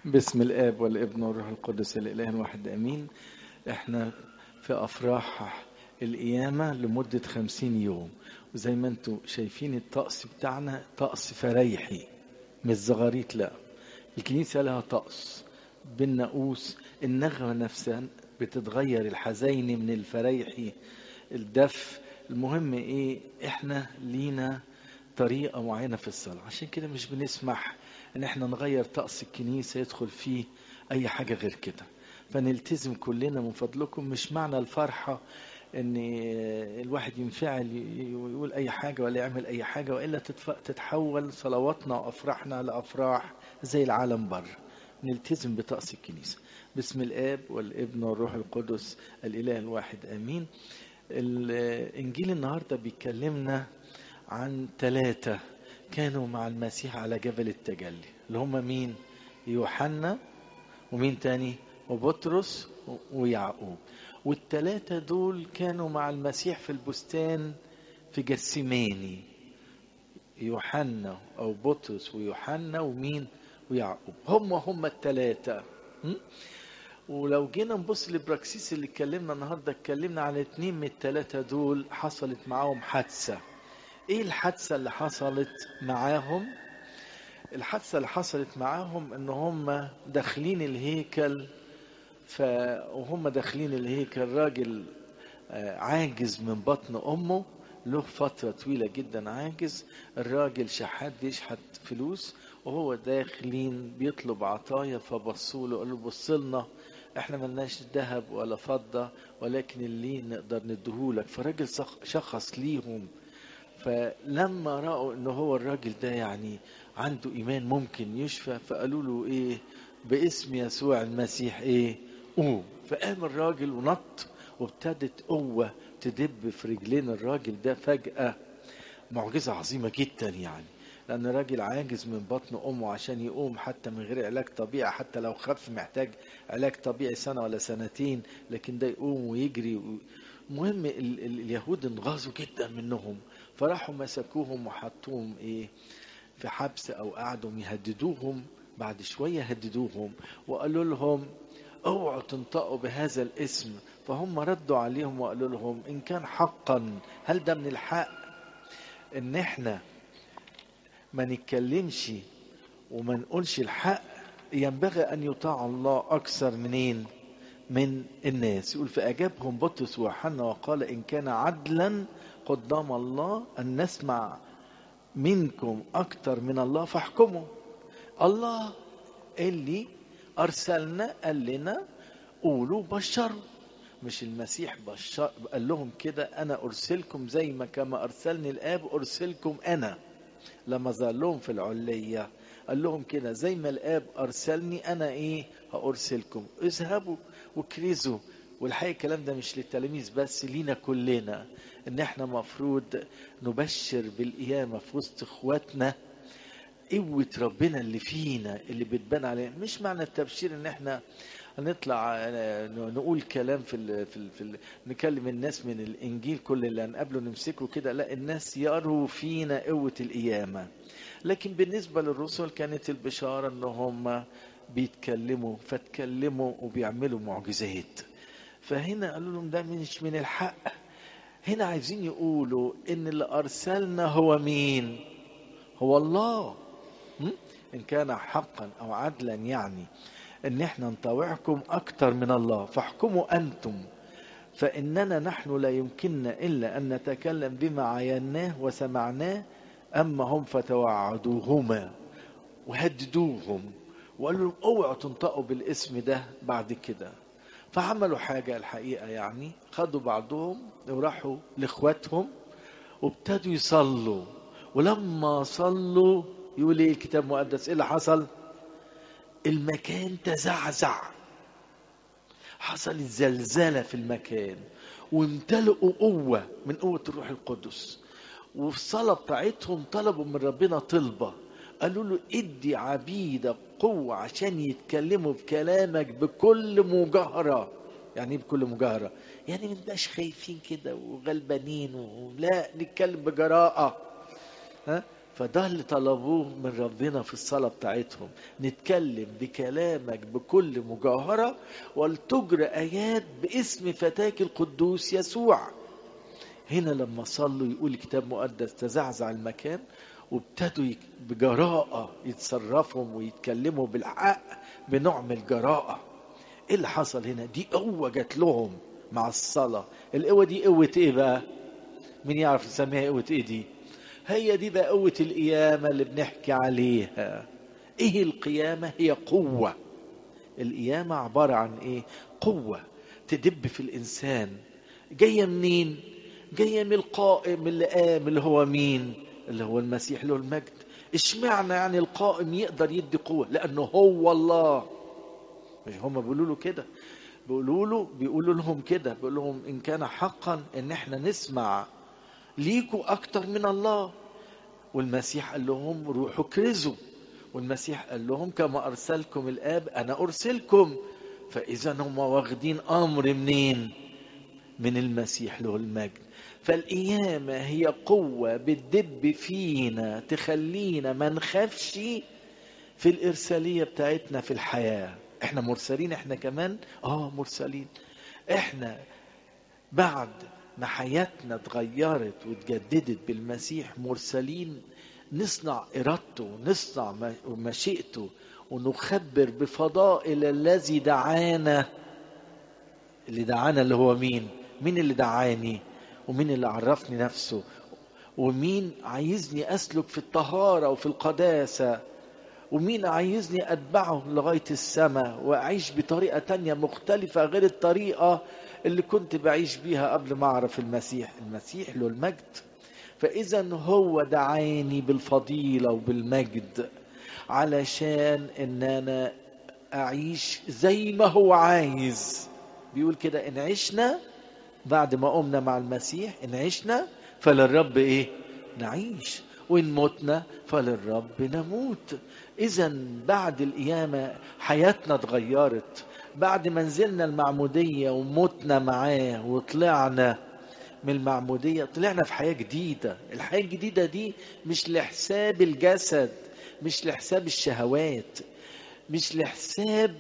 باسم الاب والابن والروح القدس الاله الواحد امين احنا في افراح القيامة لمدة خمسين يوم وزي ما انتم شايفين الطقس بتاعنا طقس فريحي مش زغاريت لا الكنيسة لها طقس بالنقوس النغمة نفسها بتتغير الحزين من الفريحي الدف المهم ايه احنا لينا طريقة معينة في الصلاة عشان كده مش بنسمح ان احنا نغير طقس الكنيسة يدخل فيه اي حاجة غير كده فنلتزم كلنا من فضلكم مش معنى الفرحة ان الواحد ينفعل ويقول اي حاجة ولا يعمل اي حاجة والا تتحول صلواتنا وافراحنا لافراح زي العالم بره نلتزم بطقس الكنيسة باسم الاب والابن والروح القدس الاله الواحد امين الانجيل النهاردة بيكلمنا عن ثلاثة كانوا مع المسيح على جبل التجلي اللي هم مين يوحنا ومين تاني وبطرس ويعقوب والثلاثة دول كانوا مع المسيح في البستان في جسيماني يوحنا أو بطرس ويوحنا ومين ويعقوب هم هم الثلاثة ولو جينا نبص لبراكسيس اللي اتكلمنا النهارده اتكلمنا على اتنين من الثلاثة دول حصلت معاهم حادثة ايه الحادثة اللي حصلت معاهم الحادثة اللي حصلت معاهم ان هم داخلين الهيكل ف وهم داخلين الهيكل راجل عاجز من بطن امه له فترة طويلة جدا عاجز الراجل شحات بيشحت فلوس وهو داخلين بيطلب عطايا فبصوا له قالوا بص لنا احنا ملناش ذهب ولا فضة ولكن اللي نقدر نديهولك فالراجل شخص ليهم فلما رأوا ان هو الراجل ده يعني عنده ايمان ممكن يشفى فقالوا له ايه باسم يسوع المسيح ايه قوم فقام الراجل ونط وابتدت قوة تدب في رجلين الراجل ده فجأة معجزة عظيمة جدا يعني لأن راجل عاجز من بطن أمه عشان يقوم حتى من غير علاج طبيعي حتى لو خف محتاج علاج طبيعي سنة ولا سنتين لكن ده يقوم ويجري المهم ال ال اليهود انغاظوا جدا منهم فراحوا مسكوهم وحطوهم ايه في حبس او قعدوا يهددوهم بعد شوية هددوهم وقالوا لهم اوعوا تنطقوا بهذا الاسم فهم ردوا عليهم وقالوا لهم ان كان حقا هل ده من الحق ان احنا ما نتكلمش وما نقولش الحق ينبغي ان يطاع الله اكثر منين من الناس يقول فاجابهم بطرس ويوحنا وقال ان كان عدلا قدام الله ان نسمع منكم اكثر من الله فاحكموا الله اللي ارسلنا قال لنا قولوا بشروا مش المسيح بشر قال لهم كده انا ارسلكم زي ما كما ارسلني الاب ارسلكم انا لما ظهر لهم في العليه قال لهم كده زي ما الاب ارسلني انا ايه هارسلكم اذهبوا وكرزوا والحقيقه الكلام ده مش للتلاميذ بس لينا كلنا ان احنا مفروض نبشر بالقيامه في وسط اخواتنا قوة ربنا اللي فينا اللي بتبان علينا مش معنى التبشير ان احنا هنطلع نقول كلام في ال في, ال في ال نكلم الناس من الانجيل كل اللي هنقابله نمسكه كده لا الناس يروا فينا قوة القيامة لكن بالنسبة للرسل كانت البشارة ان هم بيتكلموا فتكلموا وبيعملوا معجزات فهنا قالوا لهم ده مش من الحق هنا عايزين يقولوا ان اللي ارسلنا هو مين هو الله ان كان حقا او عدلا يعني ان احنا نطاوعكم اكتر من الله فاحكموا انتم فاننا نحن لا يمكننا الا ان نتكلم بما عيناه وسمعناه اما هم فتوعدوهما وهددوهم وقالوا لهم اوعوا تنطقوا بالاسم ده بعد كده فعملوا حاجة الحقيقة يعني خدوا بعضهم وراحوا لاخواتهم وابتدوا يصلوا ولما صلوا يقول ايه الكتاب المقدس ايه اللي حصل المكان تزعزع حصلت زلزلة في المكان وامتلئوا قوة من قوة الروح القدس وفي الصلاة بتاعتهم طلبوا من ربنا طلبة قالوا له ادي عبيدك قوة عشان يتكلموا بكلامك بكل مجاهرة يعني ايه بكل مجاهرة يعني ما نبقاش خايفين كده وغلبانين ولا نتكلم بجراءة ها فده اللي طلبوه من ربنا في الصلاة بتاعتهم نتكلم بكلامك بكل مجاهرة ولتجرى آيات باسم فتاك القدوس يسوع هنا لما صلوا يقول الكتاب مقدس تزعزع المكان وابتدوا بجراءة يتصرفوا ويتكلموا بالحق بنوع من الجراءة ايه اللي حصل هنا دي قوة جات لهم مع الصلاة القوة دي قوة ايه بقى مين يعرف يسميها قوة ايه دي هي دي بقى قوة القيامة اللي بنحكي عليها ايه القيامة هي قوة القيامة عبارة عن ايه قوة تدب في الانسان جاية منين جاية من القائم اللي قام اللي هو مين اللي هو المسيح له المجد اشمعنى يعني القائم يقدر يدي قوة لانه هو الله مش هم بيقولوا له كده بيقولوا له بيقولوا لهم كده بيقول لهم ان كان حقا ان احنا نسمع ليكوا اكتر من الله والمسيح قال لهم روحوا كرزوا والمسيح قال لهم كما ارسلكم الاب انا ارسلكم فاذا هم واخدين امر منين من المسيح له المجد فالقيامة هي قوة بتدب فينا تخلينا ما نخافش في الإرسالية بتاعتنا في الحياة احنا مرسلين احنا كمان اه مرسلين احنا بعد ما حياتنا اتغيرت واتجددت بالمسيح مرسلين نصنع ارادته نصنع مشيئته ونخبر بفضائل الذي دعانا اللي دعانا اللي هو مين مين اللي دعاني ومين اللي عرفني نفسه ومين عايزني اسلك في الطهاره وفي القداسه ومين عايزني اتبعه لغايه السماء واعيش بطريقه تانية مختلفه غير الطريقه اللي كنت بعيش بيها قبل ما اعرف المسيح المسيح له المجد فاذا هو دعاني بالفضيله وبالمجد علشان ان انا اعيش زي ما هو عايز بيقول كده ان عشنا بعد ما قمنا مع المسيح ان عشنا فللرب ايه نعيش وان متنا فللرب نموت اذا بعد القيامه حياتنا اتغيرت بعد ما نزلنا المعموديه ومتنا معاه وطلعنا من المعموديه طلعنا في حياه جديده الحياه الجديده دي مش لحساب الجسد مش لحساب الشهوات مش لحساب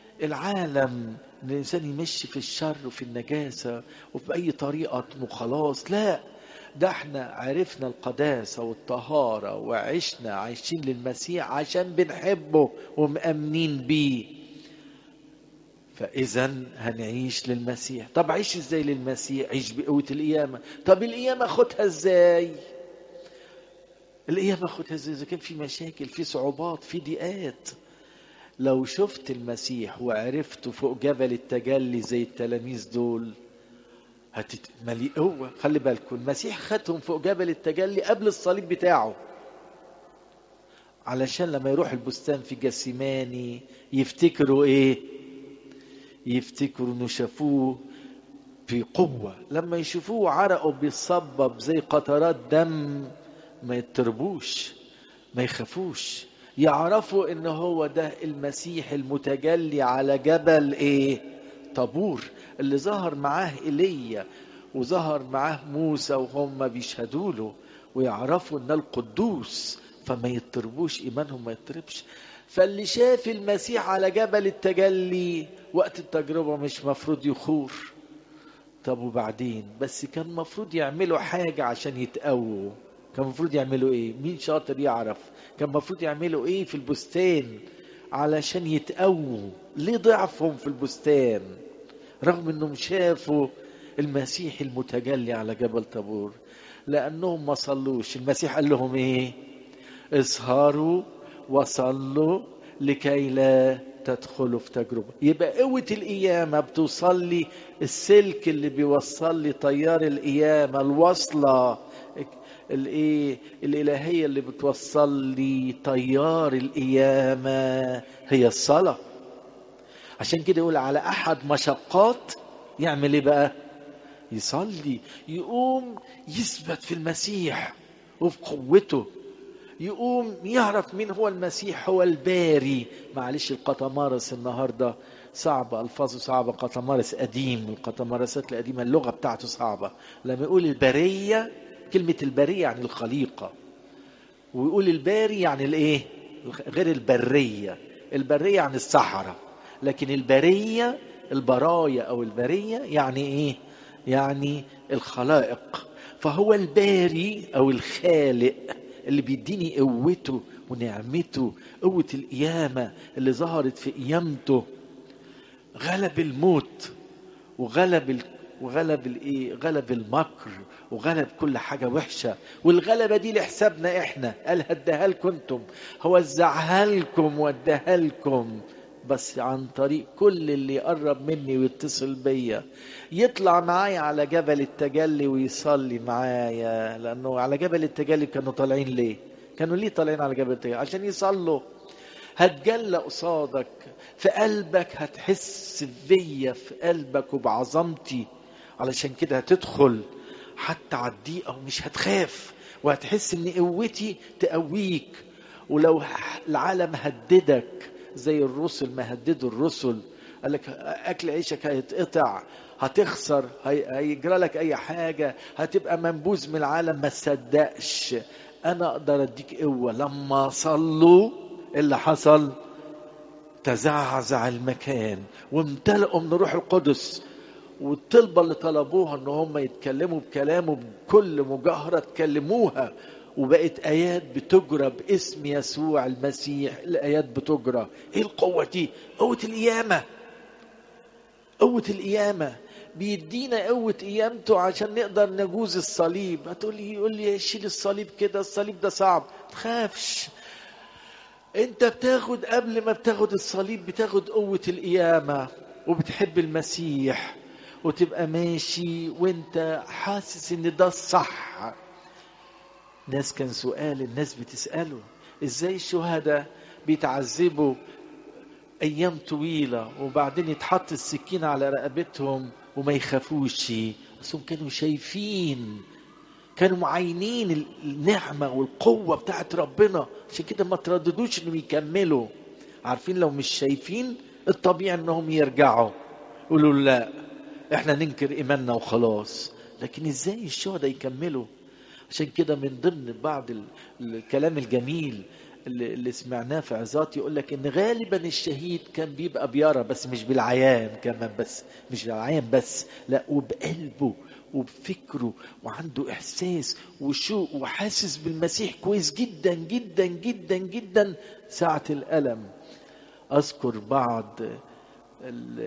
العالم ان الانسان يمشي في الشر وفي النجاسه وفي اي طريقه وخلاص لا ده احنا عرفنا القداسه والطهاره وعشنا عايشين للمسيح عشان بنحبه ومأمنين بيه فاذا هنعيش للمسيح طب عيش ازاي للمسيح عيش بقوه القيامه طب القيامه خدها ازاي القيامه خدها ازاي اذا كان في مشاكل في صعوبات في ضيقات لو شفت المسيح وعرفته فوق جبل التجلي زي التلاميذ دول هتتملي قوة خلي بالكم المسيح خدهم فوق جبل التجلي قبل الصليب بتاعه علشان لما يروح البستان في جسيماني يفتكروا ايه يفتكروا انه شافوه في قوة لما يشوفوه عرقه بيصبب زي قطرات دم ما يضطربوش ما يخافوش يعرفوا ان هو ده المسيح المتجلي على جبل ايه طابور اللي ظهر معاه ايليا وظهر معاه موسى وهم بيشهدوا له ويعرفوا ان القدوس فما يضطربوش ايمانهم ما يضطربش فاللي شاف المسيح على جبل التجلي وقت التجربه مش مفروض يخور طب وبعدين بس كان المفروض يعملوا حاجه عشان يتقووا كان المفروض يعملوا ايه مين شاطر يعرف كان المفروض يعملوا ايه في البستان علشان يتقووا ليه ضعفهم في البستان رغم انهم شافوا المسيح المتجلي على جبل طابور لانهم ما صلوش المسيح قال لهم ايه اسهروا وصلوا لكي لا تدخلوا في تجربة يبقى قوة القيامة بتوصل السلك اللي بيوصل لي تيار القيامة الوصلة الايه الالهيه اللي بتوصل لي تيار القيامه هي الصلاه عشان كده يقول على احد مشقات يعمل ايه بقى يصلي يقوم يثبت في المسيح وفي قوته يقوم يعرف مين هو المسيح هو الباري معلش القطمارس النهارده صعبة ألفاظه صعبة قطمارس قديم القطمارسات القديمة اللغة بتاعته صعبة لما يقول البرية كلمة البرية يعني الخليقة ويقول الباري يعني الايه غير البريه البريه يعني الصحراء لكن البريه البرايا او البريه يعني ايه يعني الخلائق فهو الباري او الخالق اللي بيديني قوته ونعمته قوه القيامه اللي ظهرت في قيامته غلب الموت وغلب ال... وغلب الايه غلب المكر وغلب كل حاجه وحشه والغلبه دي لحسابنا احنا قال هديها لكم انتم هوزعها لكم واديها لكم بس عن طريق كل اللي يقرب مني ويتصل بيا يطلع معايا على جبل التجلي ويصلي معايا لانه على جبل التجلي كانوا طالعين ليه كانوا ليه طالعين على جبل التجلي عشان يصلوا هتجلى قصادك في قلبك هتحس بيا في قلبك وبعظمتي علشان كده هتدخل حتى على الضيقة ومش هتخاف وهتحس ان قوتي تقويك ولو العالم هددك زي الرسل ما هددوا الرسل قال لك اكل عيشك هيتقطع هتخسر هيجرى لك اي حاجه هتبقى منبوذ من العالم ما تصدقش انا اقدر اديك قوه لما صلوا اللي حصل تزعزع المكان وامتلئوا من روح القدس والطلبة اللي طلبوها ان هم يتكلموا بكلامه بكل مجاهرة تكلموها وبقت ايات بتجرى باسم يسوع المسيح الايات بتجرى ايه القوة دي قوة القيامة قوة القيامة بيدينا قوة قيامته عشان نقدر نجوز الصليب هتقول لي يقول لي شيل الصليب كده الصليب ده صعب تخافش انت بتاخد قبل ما بتاخد الصليب بتاخد قوة القيامة وبتحب المسيح وتبقى ماشي وانت حاسس ان ده الصح ناس كان سؤال الناس بتسأله ازاي الشهداء بيتعذبوا ايام طويلة وبعدين يتحط السكين على رقبتهم وما يخافوش بس كانوا شايفين كانوا معينين النعمة والقوة بتاعت ربنا عشان كده ما ترددوش انهم يكملوا عارفين لو مش شايفين الطبيعي انهم يرجعوا يقولوا لا احنا ننكر ايماننا وخلاص لكن ازاي الشهداء يكملوا عشان كده من ضمن بعض الكلام الجميل اللي, اللي سمعناه في عظات يقول لك ان غالبا الشهيد كان بيبقى بيرى بس مش بالعيان كمان بس مش بالعيان بس لا وبقلبه وبفكره وعنده احساس وشوق وحاسس بالمسيح كويس جدا جدا جدا جدا ساعة الألم أذكر بعض ال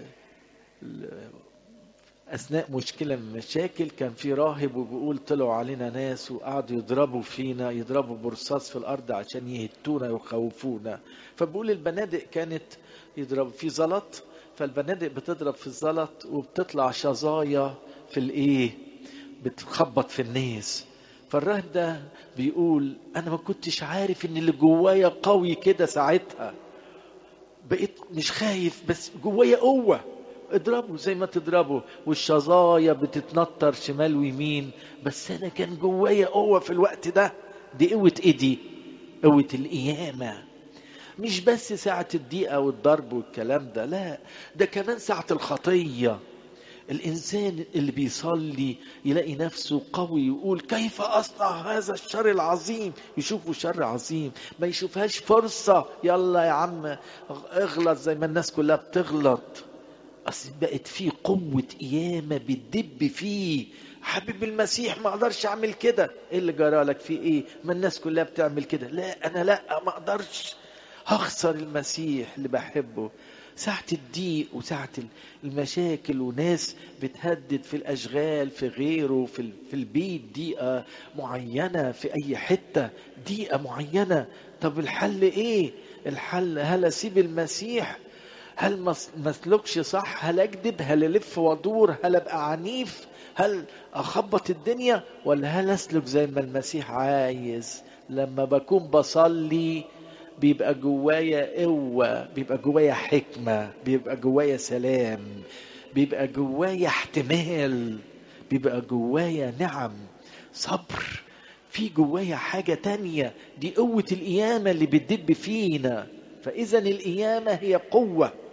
ال أثناء مشكلة من المشاكل كان في راهب وبيقول طلعوا علينا ناس وقعدوا يضربوا فينا يضربوا برصاص في الأرض عشان يهتونا ويخوفونا فبقول البنادق كانت يضرب في زلط فالبنادق بتضرب في الزلط وبتطلع شظايا في الايه بتخبط في الناس فالراهب ده بيقول انا ما كنتش عارف ان اللي جوايا قوي كده ساعتها بقيت مش خايف بس جوايا قوه اضربوا زي ما تضربوا والشظايا بتتنطر شمال ويمين بس انا كان جوايا قوه في الوقت ده دي قوه ايه دي قوه القيامه مش بس ساعة الضيقة والضرب والكلام ده لا ده كمان ساعة الخطية الإنسان اللي بيصلي يلاقي نفسه قوي يقول كيف أصنع هذا الشر العظيم يشوفه شر عظيم ما يشوفهاش فرصة يلا يا عم اغلط زي ما الناس كلها بتغلط أصل بقت فيه قوة قيامة بتدب فيه حبيب المسيح ما اقدرش اعمل كده ايه اللي جرى لك في ايه ما الناس كلها بتعمل كده لا انا لا ما اقدرش هخسر المسيح اللي بحبه ساعة الضيق وساعة المشاكل وناس بتهدد في الأشغال في غيره في, في البيت ضيقة معينة في أي حتة ضيقة معينة طب الحل إيه؟ الحل هل أسيب المسيح؟ هل ما اسلكش صح؟ هل أكذب؟ هل ألف وأدور؟ هل أبقى عنيف؟ هل أخبط الدنيا؟ ولا هل أسلك زي ما المسيح عايز؟ لما بكون بصلي بيبقى جوايا قوة بيبقى جوايا حكمة بيبقى جوايا سلام بيبقى جوايا احتمال بيبقى جوايا نعم صبر في جوايا حاجة تانية دي قوة القيامة اللي بتدب فينا فإذا القيامة هي قوة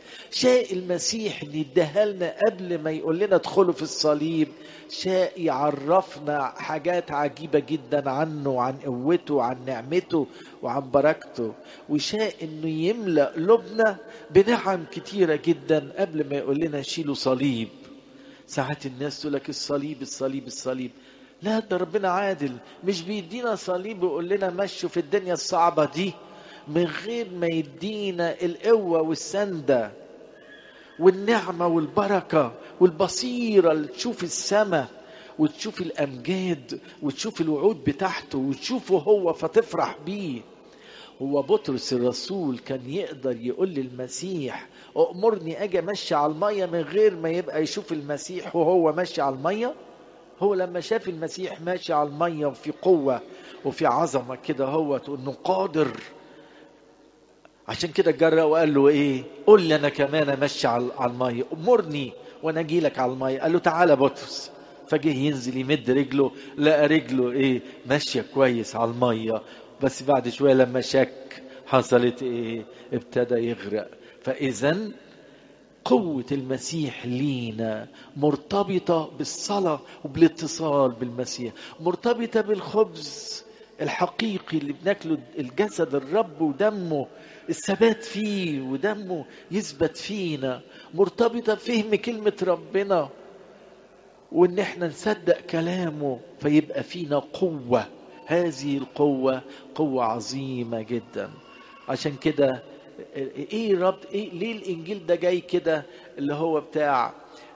شاء المسيح ان يديها لنا قبل ما يقول لنا ادخلوا في الصليب شاء يعرفنا حاجات عجيبة جدا عنه وعن قوته وعن نعمته وعن بركته وشاء انه يملأ قلوبنا بنعم كتيرة جدا قبل ما يقول لنا شيلوا صليب ساعات الناس تقول لك الصليب الصليب الصليب لا ده ربنا عادل مش بيدينا صليب ويقول لنا مشوا في الدنيا الصعبة دي من غير ما يدينا القوة والسندة والنعمة والبركة والبصيرة اللي تشوف السماء وتشوف الأمجاد وتشوف الوعود بتاعته وتشوفه هو فتفرح بيه هو بطرس الرسول كان يقدر يقول للمسيح أأمرني أجي أمشي على المية من غير ما يبقى يشوف المسيح وهو ماشي على المية هو لما شاف المسيح ماشي على المية وفي قوة وفي عظمة كده هو انه قادر عشان كده جرى وقال له ايه قول لي انا كمان امشي على الميه امرني وانا اجي لك على الميه قال له تعالى بطرس فجه ينزل يمد رجله لقى رجله ايه ماشيه كويس على الميه بس بعد شويه لما شك حصلت ايه ابتدى يغرق فاذا قوة المسيح لينا مرتبطة بالصلاة وبالاتصال بالمسيح مرتبطة بالخبز الحقيقي اللي بناكله الجسد الرب ودمه الثبات فيه ودمه يثبت فينا مرتبطة بفهم كلمة ربنا وان احنا نصدق كلامه فيبقى فينا قوة هذه القوة قوة عظيمة جدا عشان كده ايه ربط ايه ليه الانجيل ده جاي كده اللي هو بتاع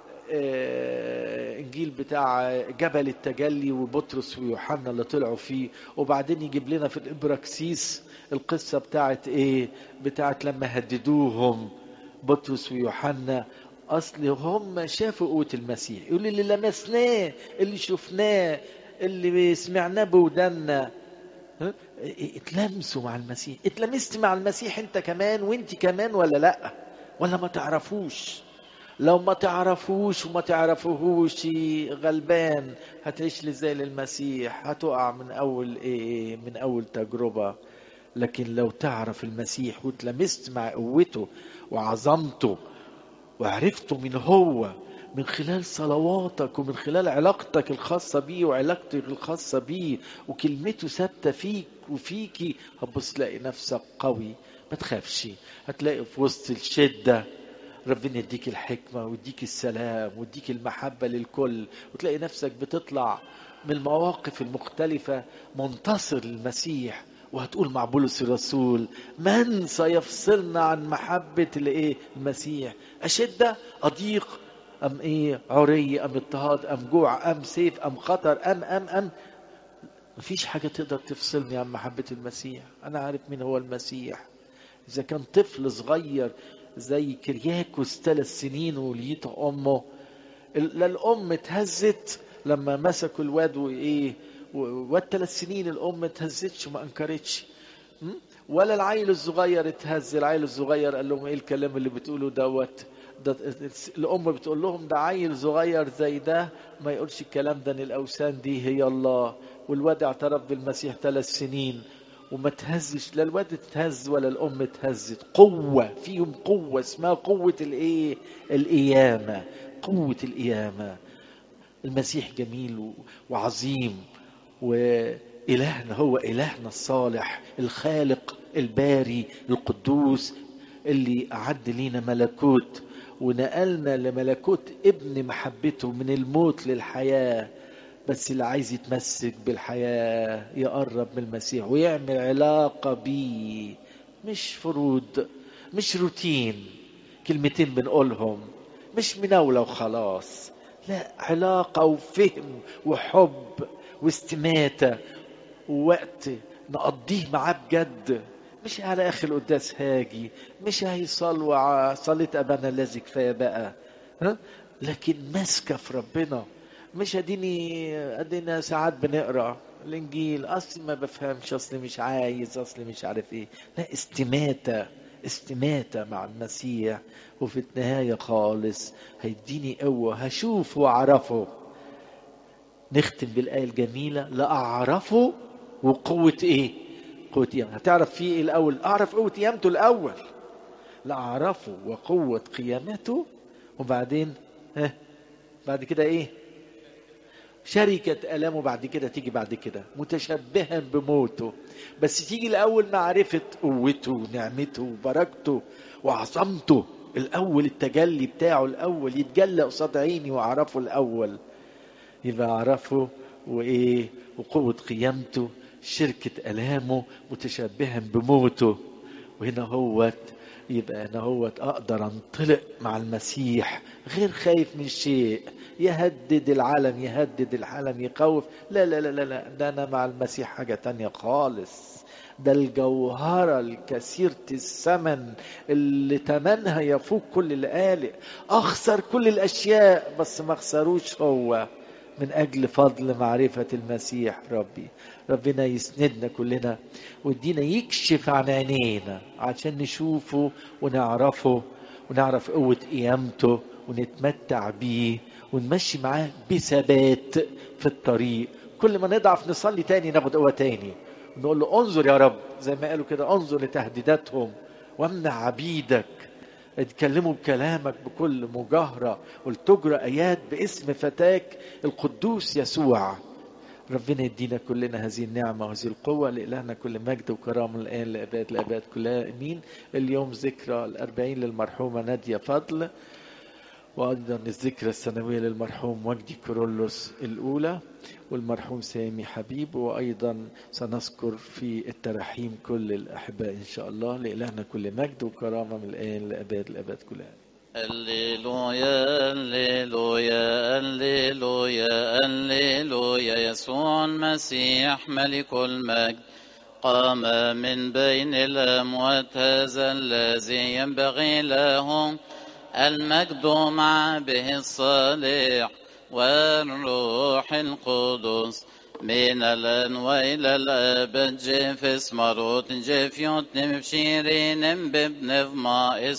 انجيل بتاع جبل التجلي وبطرس ويوحنا اللي طلعوا فيه وبعدين يجيب لنا في الابراكسيس القصه بتاعت ايه بتاعت لما هددوهم بطرس ويوحنا اصل هم شافوا قوه المسيح يقول اللي لمسناه اللي شفناه اللي سمعناه بودنا اتلمسوا مع المسيح اتلمست مع المسيح انت كمان وانت كمان ولا لا ولا ما تعرفوش لو ما تعرفوش وما تعرفوهوش غلبان هتعيش لي زي المسيح هتقع من اول ايه من اول تجربه لكن لو تعرف المسيح واتلمست مع قوته وعظمته وعرفته من هو من خلال صلواتك ومن خلال علاقتك الخاصة بيه وعلاقتك الخاصة بيه وكلمته ثابتة فيك وفيكي هتبص تلاقي نفسك قوي ما تخافش هتلاقي في وسط الشدة ربنا يديك الحكمة ويديك السلام ويديك المحبة للكل وتلاقي نفسك بتطلع من المواقف المختلفة منتصر للمسيح وهتقول مع بولس الرسول من سيفصلنا عن محبة الايه المسيح أشدة أضيق أم إيه عري أم اضطهاد أم جوع أم سيف أم خطر أم أم أم مفيش حاجة تقدر تفصلني عن محبة المسيح أنا عارف مين هو المسيح إذا كان طفل صغير زي كرياكوس ثلاث سنين وليت أمه لا الأم اتهزت لما مسكوا الواد وإيه واد ثلاث سنين الأم ما اتهزتش وما أنكرتش ولا العيل الصغير اتهز العيل الصغير قال لهم ايه الكلام اللي بتقوله دوت ده الام بتقول لهم ده عيل صغير زي ده ما يقولش الكلام ده ان الاوثان دي هي الله والواد اعترف بالمسيح ثلاث سنين وما تهزش لا الواد اتهز ولا الام اتهزت قوه فيهم قوه اسمها قوه الايه القيامه قوه القيامه المسيح جميل وعظيم والهنا هو الهنا الصالح الخالق الباري القدوس اللي أعد لينا ملكوت ونقلنا لملكوت ابن محبته من الموت للحياة بس اللي عايز يتمسك بالحياة يقرب من المسيح ويعمل علاقة بيه مش فروض مش روتين كلمتين بنقولهم مش مناولة وخلاص لا علاقة وفهم وحب واستماتة ووقت نقضيه معاه بجد مش على اخر القداس هاجي مش هي صلوة صلاة ابانا الذي كفايه بقى ها لكن ماسكه في ربنا مش اديني ادينا ساعات بنقرا الانجيل اصلي ما بفهمش اصلي مش عايز اصلي مش عارف ايه لا استماتة استماتة مع المسيح وفي النهاية خالص هيديني قوة هشوف واعرفه نختم بالآية الجميلة لأعرفه وقوة إيه؟ قوة قيامته هتعرف فيه إيه الأول؟ أعرف قوة قيامته الأول لأعرفه وقوة قيامته وبعدين ها بعد كده ايه شركة ألامه بعد كده تيجي بعد كده متشبها بموته بس تيجي الأول معرفة قوته ونعمته وبركته وعظمته الأول التجلي بتاعه الأول يتجلى قصاد عيني وأعرفه الأول يبقى أعرفه وإيه وقوة قيامته شركة ألامه متشبها بموته وهنا هوت يبقى انا هوت اقدر انطلق مع المسيح غير خايف من شيء يهدد العالم يهدد العالم يخوف لا لا لا لا, لا. ده انا مع المسيح حاجة تانية خالص ده الجوهرة الكثيرة الثمن اللي تمنها يفوق كل الآلئ أخسر كل الأشياء بس ما أخسروش هو من أجل فضل معرفة المسيح ربي ربنا يسندنا كلنا ويدينا يكشف عن عينينا عشان نشوفه ونعرفه ونعرف قوة قيامته ونتمتع بيه ونمشي معاه بثبات في الطريق كل ما نضعف نصلي تاني ناخد قوة تاني نقول له انظر يا رب زي ما قالوا كده انظر لتهديداتهم وامنع عبيدك اتكلموا بكلامك بكل مجاهرة ولتجرى آيات باسم فتاك القدوس يسوع ربنا يدينا كلنا هذه النعمة وهذه القوة لإلهنا كل مجد وكرامة الآن لأباد الأباد كلها أمين اليوم ذكرى الأربعين للمرحومة نادية فضل وأيضا الذكرى السنوية للمرحوم وجدي كورولوس الأولى والمرحوم سامي حبيب وأيضا سنذكر في التراحيم كل الأحباء إن شاء الله لإلهنا كل مجد وكرامة من الآن لأباد الأباد كلها هللويا هللويا هللويا هللويا يسوع المسيح ملك المجد قام من بين الأموات هذا الذي ينبغي له المجد مع به الصالح والروح القدس من الآن وإلى الأبد جيف اسمروت جيف يوتنم بشيرين بابن ما